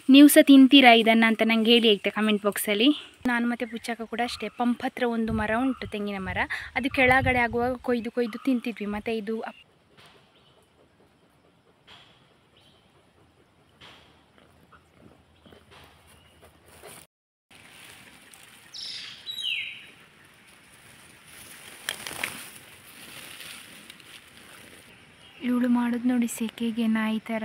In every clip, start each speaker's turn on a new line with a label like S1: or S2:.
S1: ನೀವು ಸಹ ತಿಂತೀರಾ ಇದನ್ನು ಅಂತ ನಂಗೆ ಹೇಳಿ ಆಯ್ತಾ ಕಮೆಂಟ್ ಬಾಕ್ಸಲ್ಲಿ ನಾನು ಮತ್ತು ಪುಚ್ಚಕ್ಕ ಕೂಡ ಅಷ್ಟೇ ಪಂಪ್ ಹತ್ರ ಒಂದು ಮರ ಉಂಟು ತೆಂಗಿನ ಮರ ಅದು ಕೆಳಗಡೆ ಆಗುವಾಗ ಕೊಯ್ದು ಕೊಯ್ದು ತಿಂತಿದ್ವಿ ಮತ್ತು ಇದು ಅಪ್- ಇವಳು ಮಾಡೋದು ನೋಡಿ ಸೆಕೆಗೆ ನಾಯಿ ಥರ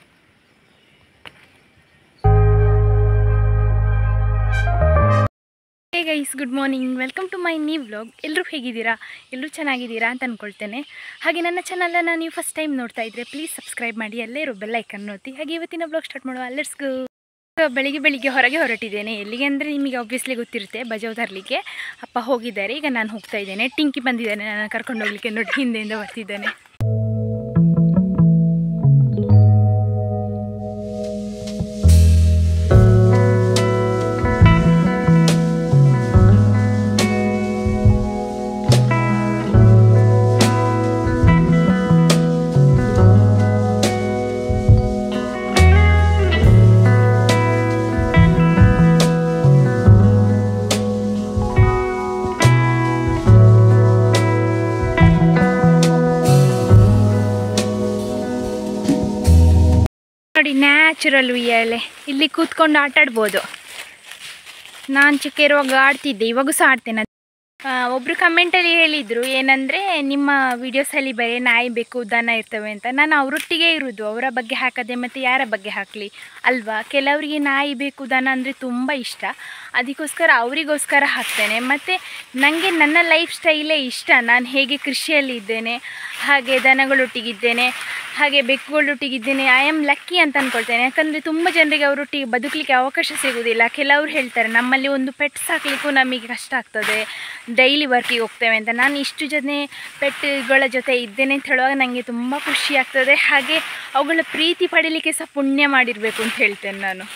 S1: hey guys good morning welcome to my new vlog ಎಲ್ಲರೂ ಹೇಗಿದ್ದೀರಾ ಎಲ್ಲರೂ ಚೆನ್ನಾಗಿದ್ದೀರಾ ಅಂತ ಅಂದ್ಕೊಳ್ತೇನೆ ಹಾಗೆ ನನ್ನ ಚಾನಲನ್ನು ನೀವು ಫಸ್ಟ್ ಟೈಮ್ ನೋಡ್ತಾ ಇದ್ದರೆ ಪ್ಲೀಸ್ ಸಬ್ಸ್ಕ್ರೈಬ್ ಮಾಡಿ ಅಲ್ಲೇ ಇರೋ ಬೆಲ್ ಐಕನ್ ಒತ್ತಿ ಹಾಗೆ ಇವತ್ತಿನ ವ್ಲಾಗ್ ಸ್ಟಾರ್ಟ್ ಮಾಡುವ ಲೆಟ್ಸ್ ಗೋ ಬೆಳಿಗ್ಗೆ ಬೆಳಿಗ್ಗೆ ಹೊರಗೆ ಹೊರಟಿದ್ದೇನೆ ಎಲ್ಲಿಗೆ ಅಂದರೆ ನಿಮಗೆ ಆಬ್ವಿಯಸ್ಲಿ ಗೊತ್ತಿರುತ್ತೆ ಬಜಾವ್ ತರಲಿಕ್ಕೆ ಅಪ್ಪ ಹೋಗಿದ್ದಾರೆ ಈಗ ನಾನು ಹೋಗ್ತಾ ಇದ್ದೇನೆ ಟಿಂಕಿ ಬಂದಿದ್ದಾನೆ ನಾನು ಕರ್ಕೊಂಡು ಹೋಗ್ಲಿಕ್ಕೆ ನೋಡಿ ಹಿಂದೆಯಿಂದ ಬರ್ತಿದ್ದಾನೆ ನೋಡಿ ನ್ಯಾಚುರಲ್ ಉಯ್ಯಾಲೆ ಇಲ್ಲಿ ಕೂತ್ಕೊಂಡು ಆಟ ಆಡ್ಬೋದು ನಾನು ಚಿಕ್ಕ ಇರುವಾಗ ಆಡ್ತಿದ್ದೆ ಇವಾಗೂ ಸಹ ಆಡ್ತೇನೆ ಆ, ಒಬ್ರು ಕಮೆಂಟಲ್ಲಿ ಹೇಳಿದರು ಏನಂದರೆ ನಿಮ್ಮ ವೀಡಿಯೋಸಲ್ಲಿ ಬರೀ ನಾಯಿ ಬೇಕು ದನ ಇರ್ತವೆ ಅಂತ ನಾನು ಅವರೊಟ್ಟಿಗೆ ಇರೋದು ಅವರ ಬಗ್ಗೆ ಹಾಕದೆ ಮತ್ತು ಯಾರ ಬಗ್ಗೆ ಹಾಕಲಿ ಅಲ್ವಾ ಕೆಲವರಿಗೆ ನಾಯಿ ಬೇಕು ದನ ಅಂದರೆ ತುಂಬ ಇಷ್ಟ ಅದಕ್ಕೋಸ್ಕರ ಅವರಿಗೋಸ್ಕರ ಹಾಕ್ತೇನೆ ಮತ್ತು ನನಗೆ ನನ್ನ ಲೈಫ್ ಸ್ಟೈಲೇ ಇಷ್ಟ ನಾನು ಹೇಗೆ ಕೃಷಿಯಲ್ಲಿ ಇದ್ದೇನೆ ಹಾಗೆ ದನಗಳೊಟ್ಟಿಗಿದ್ದೇನೆ ಹಾಗೆ ಬೆಕ್ಕುಗಳೊಟ್ಟಿಗಿದ್ದೇನೆ ಐ ಆಮ್ ಲಕ್ಕಿ ಅಂತ ಅಂದ್ಕೊಳ್ತೇನೆ ಯಾಕಂದರೆ ತುಂಬ ಜನರಿಗೆ ಅವರೊಟ್ಟಿಗೆ ಬದುಕಲಿಕ್ಕೆ ಅವಕಾಶ ಸಿಗುವುದಿಲ್ಲ ಕೆಲವರು ಹೇಳ್ತಾರೆ ನಮ್ಮಲ್ಲಿ ಒಂದು ಪೆಟ್ ಸಾಕಲಿಕ್ಕೂ ನಮಗೆ ಕಷ್ಟ ಆಗ್ತದೆ ಡೈಲಿ ವರ್ಕಿಗೆ ಹೋಗ್ತೇವೆ ಅಂತ ನಾನು ಇಷ್ಟು ಜನ ಪೆಟ್ಗಳ ಜೊತೆ ಇದ್ದೇನೆ ಅಂತ ಹೇಳುವಾಗ ನನಗೆ ತುಂಬ ಖುಷಿ ಆಗ್ತದೆ ಹಾಗೆ ಅವುಗಳ ಪ್ರೀತಿ ಪಡೀಲಿಕ್ಕೆ ಸಹ ಪುಣ್ಯ ಮಾಡಿರಬೇಕು ಅಂತ ಹೇಳ್ತೇನೆ ನಾನು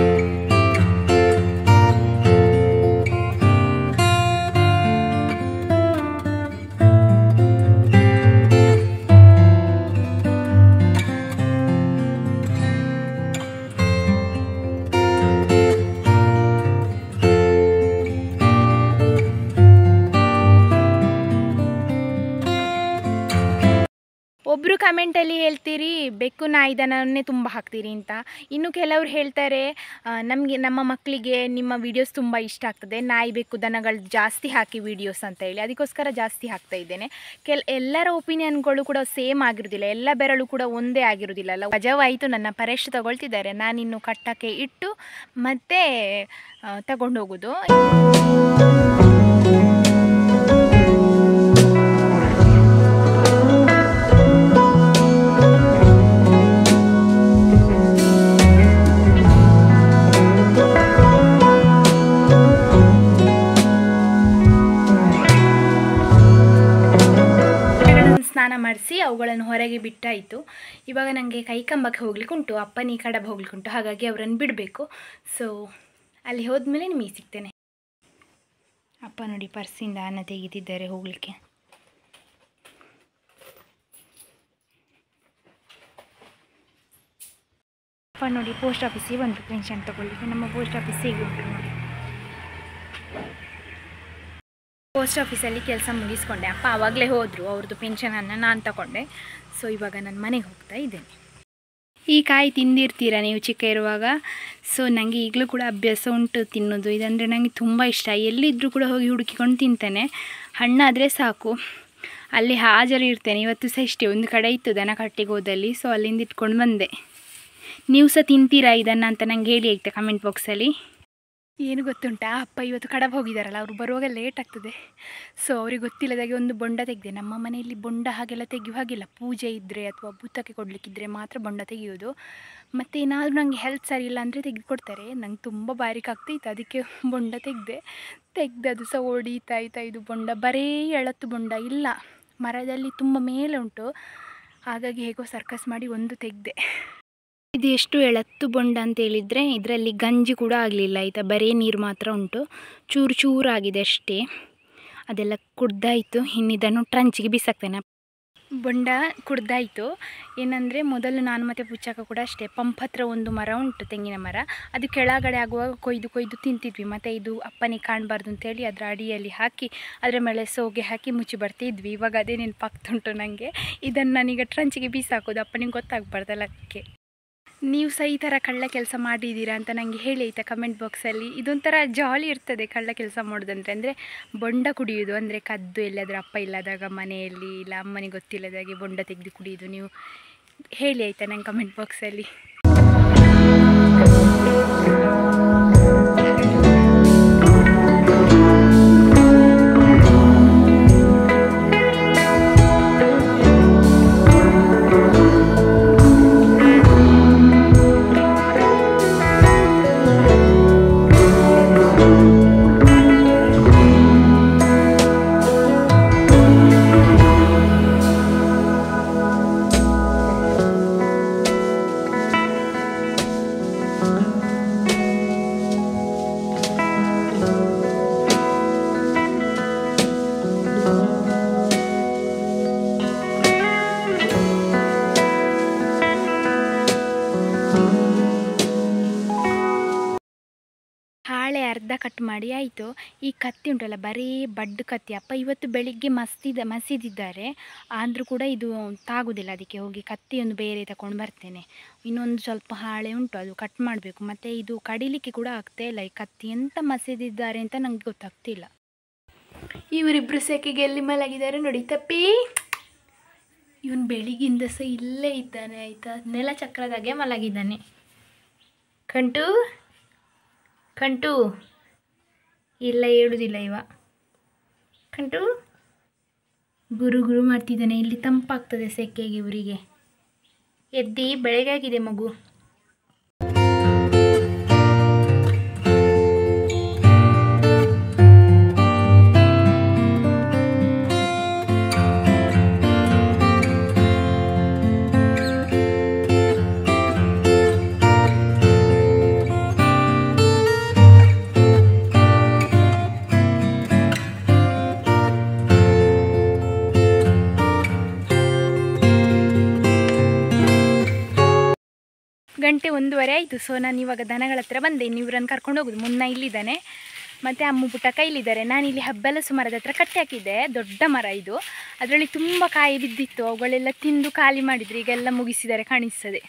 S1: ಒಬ್ಬರು ಕಮೆಂಟಲ್ಲಿ ಹೇಳ್ತೀರಿ ಬೆಕ್ಕು ನಾಯಿ ದನವನ್ನೇ ತುಂಬ ಹಾಕ್ತೀರಿ ಅಂತ ಇನ್ನು ಕೆಲವರು ಹೇಳ್ತಾರೆ ನಮಗೆ ನಮ್ಮ ಮಕ್ಕಳಿಗೆ ನಿಮ್ಮ ವೀಡಿಯೋಸ್ ತುಂಬ ಇಷ್ಟ ಆಗ್ತದೆ ನಾಯಿ ಬೆಕ್ಕು ದನಗಳು ಜಾಸ್ತಿ ಹಾಕಿ ವೀಡಿಯೋಸ್ ಅಂತ ಹೇಳಿ ಅದಕ್ಕೋಸ್ಕರ ಜಾಸ್ತಿ ಹಾಕ್ತಾ ಇದ್ದೇನೆ ಕೆಲ ಎಲ್ಲರ ಒಪಿನಿಯನ್ಗಳು ಕೂಡ ಸೇಮ್ ಆಗಿರೋದಿಲ್ಲ ಎಲ್ಲ ಬೆರಳು ಕೂಡ ಒಂದೇ ಆಗಿರೋದಿಲ್ಲ ಅಲ್ಲ ವಜವಾಯಿತು ನನ್ನ ಪರೀಕ್ಷೆ ತಗೊಳ್ತಿದ್ದಾರೆ ನಾನಿನ್ನು ಕಟ್ಟಕ್ಕೆ ಇಟ್ಟು ಮತ್ತೆ ತಗೊಂಡು ಹೋಗೋದು ಅವುಗಳನ್ನು ಸ್ನಾನ ಮಾಡಿಸಿ ಅವುಗಳನ್ನು ಹೊರಗೆ ಬಿಟ್ಟಾಯಿತು ಇವಾಗ ನನಗೆ ಕೈಕಂಬಕ್ಕೆ ಹೋಗ್ಲಿಕ್ಕೆ ಉಂಟು ಅಪ್ಪನ ಈ ಕಡಬ ಹೋಗ್ಲಿಕ್ಕೆ ಉಂಟು ಹಾಗಾಗಿ ಅವರನ್ನು ಬಿಡಬೇಕು ಸೊ ಅಲ್ಲಿ ಹೋದ್ಮೇಲೆ ನಿಮಗೆ ಸಿಗ್ತೇನೆ ಅಪ್ಪ ನೋಡಿ ಪರ್ಸಿಂದ ಅನ್ನ ತೆಗಿತಿದ್ದಾರೆ ಹೋಗಲಿಕ್ಕೆ ಅಪ್ಪ ನೋಡಿ ಪೋಸ್ಟ್ ಆಫೀಸಿಗೆ ಬಂತು ಪೆನ್ಷನ್ ತಗೊಳ್ಳಿಕ್ಕೆ ನಮ್ಮ ಪೋಸ್ಟ್ ಆಫೀಸ್ ಹೇಗೆ ಉಂಟು ನೋಡಿ ಪೋಸ್ಟ್ ಆಫೀಸಲ್ಲಿ ಕೆಲಸ ಮುಗಿಸ್ಕೊಂಡೆ ಅಪ್ಪ ಆವಾಗಲೇ ಹೋದರು ಅವ್ರದ್ದು ಪೆನ್ಷನನ್ನು ನಾನು ತಗೊಂಡೆ ಸೊ ಇವಾಗ ನಾನು ಮನೆಗೆ ಹೋಗ್ತಾ ಇದ್ದೇನೆ ಈ ಕಾಯಿ ತಿಂದಿರ್ತೀರ ನೀವು ಚಿಕ್ಕ ಇರುವಾಗ ಸೊ ನನಗೆ ಈಗಲೂ ಕೂಡ ಅಭ್ಯಾಸ ಉಂಟು ತಿನ್ನೋದು ಇದಂದರೆ ನನಗೆ ತುಂಬ ಇಷ್ಟ ಎಲ್ಲಿದ್ದರೂ ಕೂಡ ಹೋಗಿ ಹುಡುಕಿಕೊಂಡು ತಿಂತೇನೆ ಹಣ್ಣಾದರೆ ಸಾಕು ಅಲ್ಲಿ ಹಾಜರು ಇರ್ತೇನೆ ಇವತ್ತು ಸಹ ಇಷ್ಟೇ ಒಂದು ಕಡೆ ಇತ್ತು ದನ ಕಟ್ಟಿಗೆ ಹೋದಲ್ಲಿ ಸೊ ಅಲ್ಲಿಂದ ಇಟ್ಕೊಂಡು ಬಂದೆ ನೀವು ಸಹ ತಿಂತೀರಾ ಇದನ್ನು ಅಂತ ನಂಗೆ ಹೇಳಿ ಆಯ್ತಾ ಕಮೆಂಟ್ ಬಾಕ್ಸಲ್ಲಿ ಏನು ಗೊತ್ತುಂಟಾ ಅಪ್ಪ ಇವತ್ತು ಕಡಬ ಹೋಗಿದ್ದಾರಲ್ಲ ಅವರು ಬರುವಾಗ ಲೇಟ್ ಆಗ್ತದೆ ಸೊ ಅವ್ರಿಗೆ ಗೊತ್ತಿಲ್ಲದಾಗೆ ಒಂದು ಬೊಂಡ ತೆಗೆದೆ ನಮ್ಮ ಮನೆಯಲ್ಲಿ ಬೊಂಡ ಹಾಗೆಲ್ಲ ತೆಗೆಯುವ ಹಾಗಿಲ್ಲ ಪೂಜೆ ಇದ್ದರೆ ಅಥವಾ ಭೂತಕ್ಕೆ ಕೊಡಲಿಕ್ಕಿದ್ರೆ ಮಾತ್ರ ಬೊಂಡ ತೆಗೆಯೋದು ಮತ್ತು ಏನಾದರೂ ನನಗೆ ಹೆಲ್ತ್ ಸರಿ ಇಲ್ಲ ಅಂದರೆ ತೆಗೆದುಕೊಡ್ತಾರೆ ನಂಗೆ ತುಂಬ ಬಾರಿಕೆ ಆಗ್ತಿತ್ತು ಅದಕ್ಕೆ ಬೊಂಡ ತೆಗೆದೆ ತೆಗೆದು ಅದು ಸಹ ಹೊಡಿತಾ ಇತ್ತಾ ಇದು ಬೊಂಡ ಬರೀ ಎಳತ್ತು ಬೊಂಡ ಇಲ್ಲ ಮರದಲ್ಲಿ ತುಂಬ ಮೇಲೆ ಉಂಟು ಹಾಗಾಗಿ ಹೇಗೋ ಸರ್ಕಸ್ ಮಾಡಿ ಒಂದು ತೆಗೆದೆ ಇದು ಎಷ್ಟು ಎಳತ್ತು ಬೊಂಡ ಅಂತ ಹೇಳಿದರೆ ಇದರಲ್ಲಿ ಗಂಜಿ ಕೂಡ ಆಗಲಿಲ್ಲ ಆಯಿತಾ ಬರೀ ನೀರು ಮಾತ್ರ ಉಂಟು ಚೂರು ಚೂರು ಆಗಿದೆ ಅಷ್ಟೇ ಅದೆಲ್ಲ ಕುಡ್ದಾಯಿತು ಇನ್ನಿದನ್ನು ಟ್ರಂಚಿಗೆ ಬಿಸಾಕ್ತೇನೆ ಬೊಂಡ ಕುಡ್ದಾಯಿತು ಏನಂದರೆ ಮೊದಲು ನಾನು ಮತ್ತು ಪುಚ್ಚಕ್ಕ ಕೂಡ ಅಷ್ಟೇ ಪಂಪ್ ಹತ್ರ ಒಂದು ಮರ ಉಂಟು ತೆಂಗಿನ ಮರ ಅದು ಕೆಳಗಡೆ ಆಗುವಾಗ ಕೊಯ್ದು ಕೊಯ್ದು ತಿಂತಿದ್ವಿ ಮತ್ತು ಇದು ಅಪ್ಪನಿಗೆ ಕಾಣಬಾರ್ದು ಅಂತೇಳಿ ಅದರ ಅಡಿಯಲ್ಲಿ ಹಾಕಿ ಅದರ ಮೇಲೆ ಸೋಗೆ ಹಾಕಿ ಮುಚ್ಚಿ ಬರ್ತಿದ್ವಿ ಇವಾಗ ಅದೇ ನೆನಪಾಗ್ತುಂಟು ನನಗೆ ಇದನ್ನು ನಾನೀಗ ಟ್ರಂಚಿಗೆ ಬೀಸಾಕೋದು ಅಪ್ಪನಿಗೆ ಗೊತ್ತಾಗಬಾರ್ದಲ್ಲ ಅದಕ್ಕೆ ನೀವು ಸಹ ಈ ಥರ ಕಳ್ಳ ಕೆಲಸ ಮಾಡಿದ್ದೀರಾ ಅಂತ ನನಗೆ ಹೇಳಿ ಆಯಿತಾ ಕಮೆಂಟ್ ಬಾಕ್ಸಲ್ಲಿ ಇದೊಂಥರ ಜಾಲಿ ಇರ್ತದೆ ಕಳ್ಳ ಕೆಲಸ ಮಾಡೋದಂದ್ರೆ ಅಂದರೆ ಬೊಂಡ ಕುಡಿಯೋದು ಅಂದರೆ ಕದ್ದು ಎಲ್ಲಾದರೂ ಅಪ್ಪ ಇಲ್ಲದಾಗ ಮನೆಯಲ್ಲಿ ಇಲ್ಲ ಅಮ್ಮನಿಗೆ ಗೊತ್ತಿಲ್ಲದಾಗೆ ಬೊಂಡ ತೆಗೆದು ಕುಡಿಯೋದು ನೀವು ಹೇಳಿ ಆಯಿತಾ ನಂಗೆ ಕಮೆಂಟ್ ಬಾಕ್ಸಲ್ಲಿ ಹಾಳೆ ಅರ್ಧ ಕಟ್ ಮಾಡಿ ಆಯಿತು ಈ ಕತ್ತಿ ಉಂಟಲ್ಲ ಬರೀ ಬಡ್ಡು ಕತ್ತಿ ಅಪ್ಪ ಇವತ್ತು ಬೆಳಿಗ್ಗೆ ಮಸ್ತಿದ ಮಸಿದಿದ್ದಾರೆ ಆದರೂ ಕೂಡ ಇದು ತಾಗುದಿಲ್ಲ ಅದಕ್ಕೆ ಹೋಗಿ ಕತ್ತಿಯೊಂದು ಬೇರೆ ತಗೊಂಡು ಬರ್ತೇನೆ ಇನ್ನೊಂದು ಸ್ವಲ್ಪ ಹಾಳೆ ಉಂಟು ಅದು ಕಟ್ ಮಾಡಬೇಕು ಮತ್ತು ಇದು ಕಡಿಲಿಕ್ಕೆ ಕೂಡ ಆಗ್ತಾ ಇಲ್ಲ ಈ ಕತ್ತಿ ಎಂತ ಮಸಿದಿದ್ದಾರೆ ಅಂತ ನಂಗೆ ಗೊತ್ತಾಗ್ತಿಲ್ಲ ಇವರಿಬ್ಬರು ಸೆಕೆಗೆ ಎಲ್ಲಿ ಮಲಗಿದ್ದಾರೆ ನೋಡಿ ತಪ್ಪಿ ಇವನು ಬೆಳಿಗ್ಗಿಂದ ಸಹ ಇಲ್ಲೇ ಇದ್ದಾನೆ ಆಯಿತಾ ನೆಲ ಚಕ್ರದಾಗೆ ಮಲಗಿದ್ದಾನೆ ಕಂಟು ಕಂಟು ಇಲ್ಲ ಹೇಳುವುದಿಲ್ಲ ಇವ ಕಂಟು ಗುರು ಗುರು ಮಾಡ್ತಿದ್ದಾನೆ ಇಲ್ಲಿ ತಂಪಾಗ್ತದೆ ಸೆಕೆಗೆ ಇವರಿಗೆ ಎದ್ದಿ ಬೆಳಗಾಗಿದೆ ಮಗು ಗಂಟೆ ಒಂದೂವರೆ ಆಯಿತು ಸೊ ನಾನು ಇವಾಗ ದನಗಳ ಹತ್ರ ಬಂದೆ ಇನ್ನು ಇವ್ರನ್ನ ಕರ್ಕೊಂಡು ಹೋಗೋದು ಮುನ್ನ ಇಲ್ಲಿದ್ದಾನೆ ಮತ್ತು ಅಮ್ಮ ಪುಟ್ಟ ಕೈಲಿದ್ದಾರೆ ನಾನು ಇಲ್ಲಿ ಹಬ್ಬೆಲಸು ಮರದ ಹತ್ರ ಕಟ್ಟಿ ಹಾಕಿದ್ದೆ ದೊಡ್ಡ ಮರ ಇದು ಅದರಲ್ಲಿ ತುಂಬ ಕಾಯಿ ಬಿದ್ದಿತ್ತು ಅವುಗಳೆಲ್ಲ ತಿಂದು ಖಾಲಿ ಮಾಡಿದ್ರು ಈಗೆಲ್ಲ ಮುಗಿಸಿದ್ದಾರೆ ಕಾಣಿಸ್ತದೆ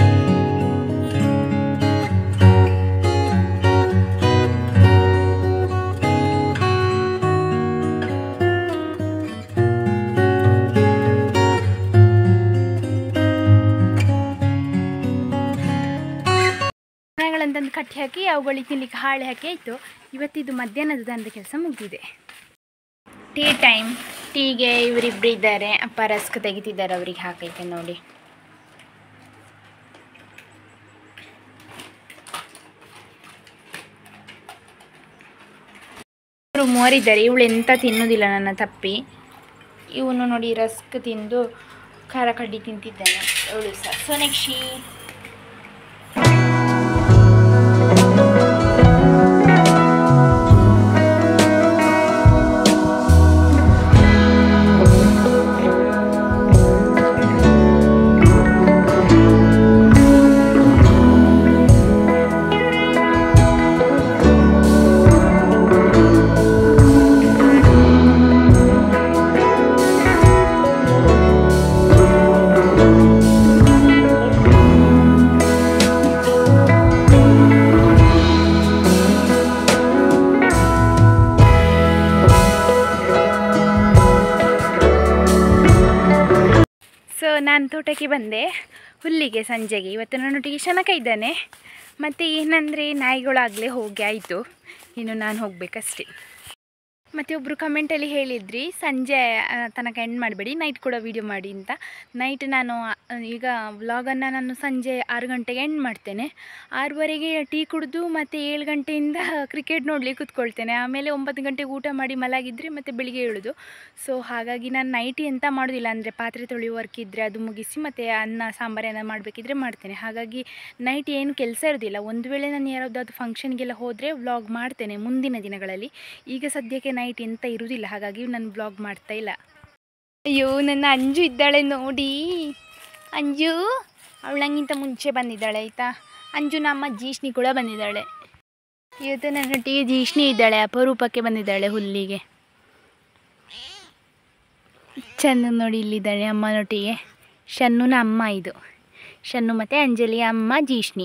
S1: ದನಗಳಂತಂದು ಕಟ್ಟಿ ಹಾಕಿ ಅವುಗಳಿಗೆ ತಿನ್ಲಿಕ್ಕೆ ಹಾಳೆ ಹಾಕಿ ಆಯಿತು ಇವತ್ತಿದು ಮಧ್ಯಾಹ್ನದ ದನದ ಕೆಲಸ ಮುಗಿದಿದೆ ಟೀ ಟೈಮ್ ಟೀಗೆ ಇವರಿಬ್ಬರು ಇದ್ದಾರೆ ಅಪ್ಪ ರಸ್ಕ್ ತೆಗಿತಿದ್ದಾರೆ ಅವ್ರಿಗೆ ಹಾಕಲಿಕ್ಕೆ ನೋಡಿ ಇವರು ಮೂವರಿದ್ದಾರೆ ಇವಳು ಎಂತ ತಿನ್ನೋದಿಲ್ಲ ನನ್ನ ತಪ್ಪಿ ಇವನು ನೋಡಿ ರಸ್ಕ್ ತಿಂದು ಖಾರ ಕಡ್ಡಿ ತಿಂತಿದ್ದಾನೆ ಅವಳು ಸಹ ಸೋನಾಕ್ಷಿ ಸೊ ನಾನು ತೋಟಕ್ಕೆ ಬಂದೆ ಹುಲ್ಲಿಗೆ ಸಂಜೆಗೆ ಇವತ್ತು ನನ್ನೊಟ್ಟಿಗೆ ಶನಕ ಇದ್ದಾನೆ ಮತ್ತು ಏನಂದರೆ ನಾಯಿಗಳಾಗಲೇ ಹೋಗಿ ಆಯಿತು ಇನ್ನು ನಾನು ಹೋಗಬೇಕಷ್ಟೇ ಮತ್ತು ಒಬ್ಬರು ಕಮೆಂಟಲ್ಲಿ ಹೇಳಿದ್ರಿ ಸಂಜೆ ಆ, ತನಕ ಎಂಡ್ ಮಾಡಬೇಡಿ ನೈಟ್ ಕೂಡ ವೀಡಿಯೋ ಮಾಡಿ ಅಂತ ನೈಟ್ ನಾನು ಆ, ಈಗ ವ್ಲಾಗನ್ನು ನಾನು ಸಂಜೆ ಆರು ಗಂಟೆಗೆ ಎಂಡ್ ಮಾಡ್ತೇನೆ ಆರೂವರೆಗೆ ಟೀ ಕುಡಿದು ಮತ್ತು ಏಳು ಗಂಟೆಯಿಂದ ಕ್ರಿಕೆಟ್ ನೋಡಲಿಕ್ಕೆ ಕೂತ್ಕೊಳ್ತೇನೆ ಆಮೇಲೆ ಒಂಬತ್ತು ಗಂಟೆಗೆ ಊಟ ಮಾಡಿ ಮಲಗಿದರೆ ಮತ್ತು ಬೆಳಿಗ್ಗೆ ಏಳೋದು ಸೊ ಹಾಗಾಗಿ ನಾನು ನೈಟ್ ಎಂತ ಮಾಡೋದಿಲ್ಲ ಅಂದರೆ ಪಾತ್ರೆ ತೊಳೆಯೋ ವರ್ಕ್ ಇದ್ದರೆ ಅದು ಮುಗಿಸಿ ಮತ್ತು ಅನ್ನ ಸಾಂಬಾರು ಏನಾದ್ರು ಮಾಡಬೇಕಿದ್ರೆ ಮಾಡ್ತೇನೆ ಹಾಗಾಗಿ ನೈಟ್ ಏನು ಕೆಲಸ ಇರೋದಿಲ್ಲ ಒಂದು ವೇಳೆ ನಾನು ಯಾರಾವುದಾದ್ರು ಫಂಕ್ಷನ್ಗೆಲ್ಲ ಹೋದರೆ ವ್ಲಾಗ್ ಮಾಡ್ತೇನೆ ಮುಂದಿನ ದಿನಗಳಲ್ಲಿ ಈಗ ಸದ್ಯಕ್ಕೆ ನೈಟ್ ಎಂತ ಇರುವುದಿಲ್ಲ ಹಾಗಾಗಿ ನಾನು ವ್ಲಾಗ್ ಮಾಡ್ತಾ ಇಲ್ಲ ಅಯ್ಯೋ ನನ್ನ ಅಂಜು ಇದ್ದಾಳೆ ನೋಡಿ ಅಂಜು ಅವಳಂಗಿಂತ ಮುಂಚೆ ಬಂದಿದ್ದಾಳೆ ಆಯಿತಾ ಅಂಜು ನಮ್ಮ ಜೀಷ್ಣಿ ಕೂಡ ಬಂದಿದ್ದಾಳೆ ಇವತ್ತು ನನ್ನೊಟ್ಟಿಗೆ ಜೀಷ್ಣಿ ಇದ್ದಾಳೆ ಅಪರೂಪಕ್ಕೆ ಬಂದಿದ್ದಾಳೆ ಹುಲ್ಲಿಗೆ ಚಂದ ನೋಡಿ ಇಲ್ಲಿದ್ದಾಳೆ ಅಮ್ಮನೊಟ್ಟಿಗೆ ಶನ್ನುನ ಅಮ್ಮ ಇದು ಶನ್ನು ಮತ್ತು ಅಂಜಲಿಯ ಅಮ್ಮ ಜೀಷ್ಣಿ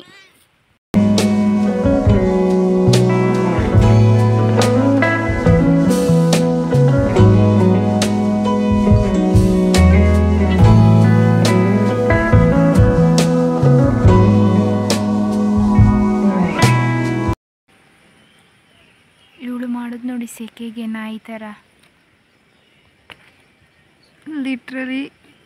S1: ಇವಳು ಮಾಡೋದು ನೋಡಿ ಸೆಕೆಗೆ ನಾಯಿ ಥರ ಲಿಟ್ರಲಿ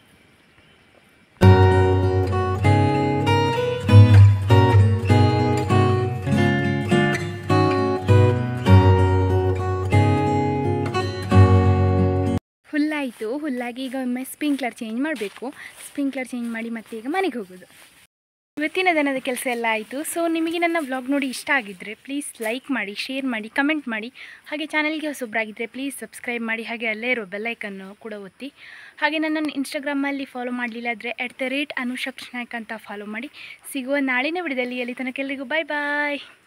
S1: ಹುಲ್ಲಾಯಿತು ಹುಲ್ಲಾಗಿ ಈಗ ಒಮ್ಮೆ ಸ್ಪ್ರಿಂಕ್ಲರ್ ಚೇಂಜ್ ಮಾಡಬೇಕು ಸ್ಪ್ರಿಂಕ್ಲರ್ ಚೇಂಜ್ ಮಾಡಿ ಮತ್ತೆ ಈಗ ಮನೆಗೆ ಹೋಗೋದು ಇವತ್ತಿನ ದಿನದ ಕೆಲಸ ಎಲ್ಲ ಆಯಿತು ಸೊ ನಿಮಗೆ ನನ್ನ ವ್ಲಾಗ್ ನೋಡಿ ಇಷ್ಟ ಆಗಿದ್ದರೆ ಪ್ಲೀಸ್ ಲೈಕ್ ಮಾಡಿ ಶೇರ್ ಮಾಡಿ ಕಮೆಂಟ್ ಮಾಡಿ ಹಾಗೆ ಚಾನಲ್ಗೆ ಹೊಸೊಬ್ಬರಾಗಿದ್ದರೆ ಪ್ಲೀಸ್ ಸಬ್ಸ್ಕ್ರೈಬ್ ಮಾಡಿ ಹಾಗೆ ಅಲ್ಲೇ ಇರೋ ಬೆಲ್ಲೈಕನ್ನು ಕೂಡ ಒತ್ತಿ ಹಾಗೆ ನನ್ನನ್ನು ಇನ್ಸ್ಟಾಗ್ರಾಮಲ್ಲಿ ಫಾಲೋ ಮಾಡಲಿಲ್ಲ ಆದರೆ ಎಟ್ ದ ರೇಟ್ ಅನುಷಕ್ಷ ನಾಯ್ಕ್ ಅಂತ ಫಾಲೋ ಮಾಡಿ ಸಿಗುವ ನಾಳಿನ ವಿಡಿಯೋದಲ್ಲಿ ಅಲ್ಲಿ ತನಕ ಎಲ್ರಿಗೂ ಬಾಯ್ ಬಾಯ್